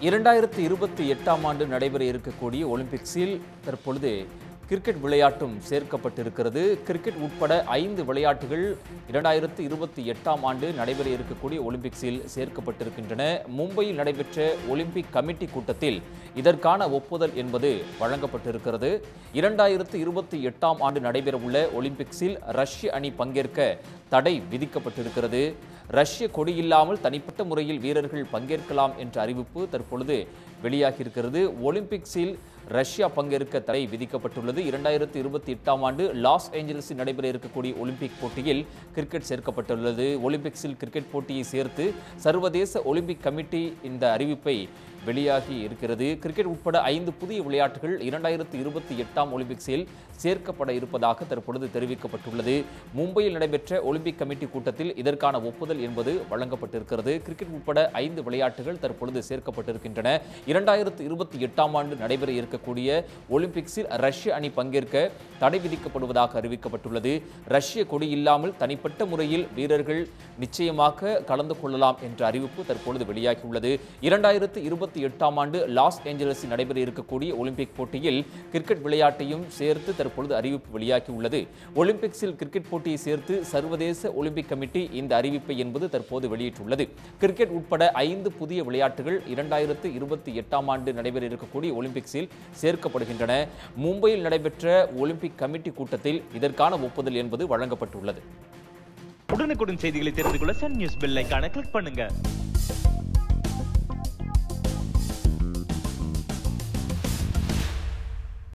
இரண்டாயிரத்தி இருபத்தி எட்டாம் ஆண்டு நடைபெற இருக்கக்கூடிய ஒலிம்பிக்ஸில் தற்பொழுது கிரிக்கெட் விளையாட்டும் சேர்க்கப்பட்டிருக்கிறது கிரிக்கெட் உட்பட ஐந்து விளையாட்டுகள் இரண்டாயிரத்து இருபத்தி எட்டாம் ஆண்டு நடைபெற இருக்கக்கூடிய ஒலிம்பிக்ஸில் சேர்க்கப்பட்டிருக்கின்றன மும்பையில் நடைபெற்ற ஒலிம்பிக் கமிட்டி கூட்டத்தில் இதற்கான ஒப்புதல் என்பது வழங்கப்பட்டிருக்கிறது இரண்டாயிரத்து இருபத்தி எட்டாம் ஆண்டு நடைபெறவுள்ள ஒலிம்பிக்ஸில் ரஷ்ய அணி பங்கேற்க தடை விதிக்கப்பட்டிருக்கிறது ரஷ்ய கொடி இல்லாமல் தனிப்பட்ட முறையில் வீரர்கள் பங்கேற்கலாம் என்ற அறிவிப்பு தற்பொழுது வெளியாகியிருக்கிறது ஒலிம்பிக்ஸில் ரஷ்யா பங்கேற்க தடை விதிக்கப்பட்டுள்ளது இரண்டாயிரத்தி இருபத்தி எட்டாம் ஆண்டு லாஸ் ஏஞ்சல்ஸில் நடைபெற இருக்கக்கூடிய ஒலிம்பிக் போட்டியில் கிரிக்கெட் சேர்க்கப்பட்டுள்ளது ஒலிம்பிக்ஸில் கிரிக்கெட் போட்டியை சேர்த்து சர்வதேச ஒலிம்பிக் கமிட்டி இந்த அறிவிப்பை வெளியாகி இருக்கிறது கிரிக்கெட் உட்பட ஐந்து புதிய விளையாட்டுகள் இரண்டாயிரத்தி இருபத்தி எட்டாம் ஒலிம்பிக்ஸில் சேர்க்கப்பட இருப்பதாக தற்பொழுது தெரிவிக்கப்பட்டுள்ளது மும்பையில் நடைபெற்ற ஒலிம்பிக் கமிட்டி கூட்டத்தில் இதற்கான ஒப்புதல் என்பது வழங்கப்பட்டிருக்கிறது கிரிக்கெட் உட்பட ஐந்து விளையாட்டுகள் தற்பொழுது சேர்க்கப்பட்டிருக்கின்றன இரண்டாயிரத்தி இருபத்தி எட்டாம் ஆண்டு நடைபெற இருக்கக்கூடிய ஒலிம்பிக்ஸில் ரஷ்ய அணி பங்கேற்க தடை விதிக்கப்படுவதாக அறிவிக்கப்பட்டுள்ளது ரஷ்ய கொடி இல்லாமல் தனிப்பட்ட முறையில் வீரர்கள் நிச்சயமாக கலந்து கொள்ளலாம் என்ற அறிவிப்பு தற்பொழுது வெளியாகியுள்ளது இரண்டாயிரத்து இருபத்தி எட்டாம் ஆண்டு லாஸ் ஏஞ்சலஸில் நடைபெற இருக்கக்கூடிய ஒலிம்பிக் போட்டியில் கிரிக்கெட் விளையாட்டையும் சேர்த்து தற்பொழுது அறிவிப்பு வெளியாகியுள்ளது ஒலிம்பிக்ஸில் கிரிக்கெட் போட்டியை சேர்த்து சர்வதேச ஒலிம்பிக் கமிட்டி இந்த அறிவிப்பை என்பது தற்போது வெளியிட்டுள்ளது கிரிக்கெட் உட்பட ஐந்து புதிய விளையாட்டுகள் இரண்டாயிரத்து இருபத்தி எட்டாம் ஆண்டு நடைபெற இருக்கக்கூடிய ஒலிம்பிக்ஸில் சேர்க்கப்படுகின்றன மும்பையில் நடைபெற்ற ஒலிம்பிக் கமிட்டி கூட்டத்தில் இதற்கான ஒப்புதல் என்பது வழங்கப்பட்டுள்ளது உடனுக்குடன் செய்திகளை தெரிந்து கொள்ள சன் நியூஸ் பெல் ஐகானை கிளிக் பண்ணுங்க